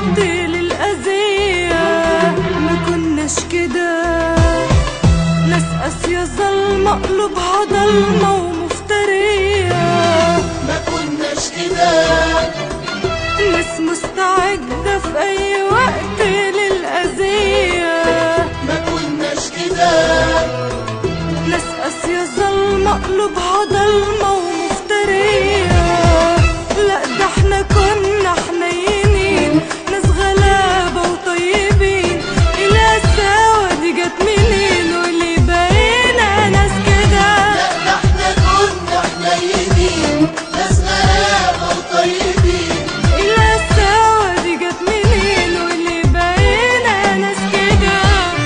وقت للأذية ما كناش كده ناس قاسية ظلمة قلوبها ضلمة ومفترية ما كناش كده ناس مستعدة في أي وقت للأذية ما كناش كده ناس قاسية ظلمة قلوبها ضلمة ومفترية لا ده احنا كنا حنينين ناس غلابة وطيبين القساوة دي جت منين واللي بقينا ناس كده لا ده احنا كنا حنينين ناس غلابة وطيبين القساوة دي جت منين واللي بقينا ناس كده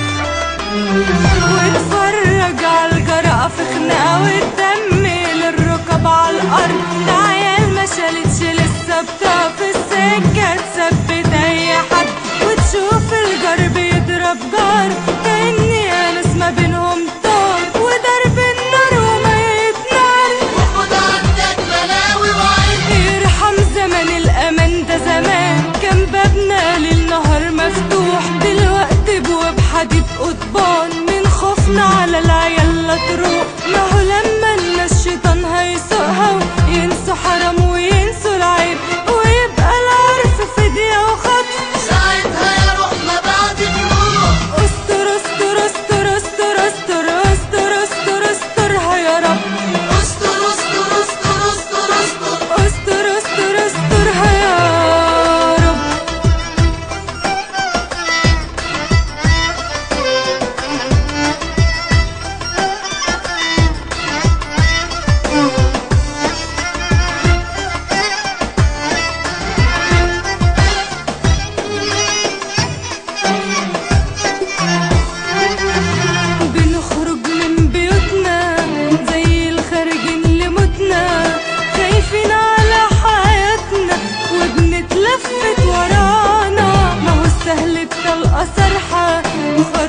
واتفرج على الجرأة في خناقة والدم للركب على الأرض ده عيال ما شالتش لسه بتقف في السكة تثبت أي حد وتشوف الجار بيضرب جار كأني أنس ما بينهم طار وضرب النار وميت نار وخد عندك بلاوي وعين يرحم زمن الأمان ده زمان كان بابنا للنهار مفتوح دلوقتي بواب حديد قضبان من خوفنا على العيال لا تروح ما هو لما الناس الشيطان هيسوقها وينسوا حرام وينسوا العيب ويبقى العرف فدية وخطف ساعتها يا روح ما بعد الروح استر استر استر استر استر استر استر استرها يا رب استر استر استر استر استر استر استر استرها يا رب بنخرج من بيوتنا زي الخارجين لموتنا خايفين على حياتنا وبنتلفت ورانا ما هو سهل الطلقة سرحة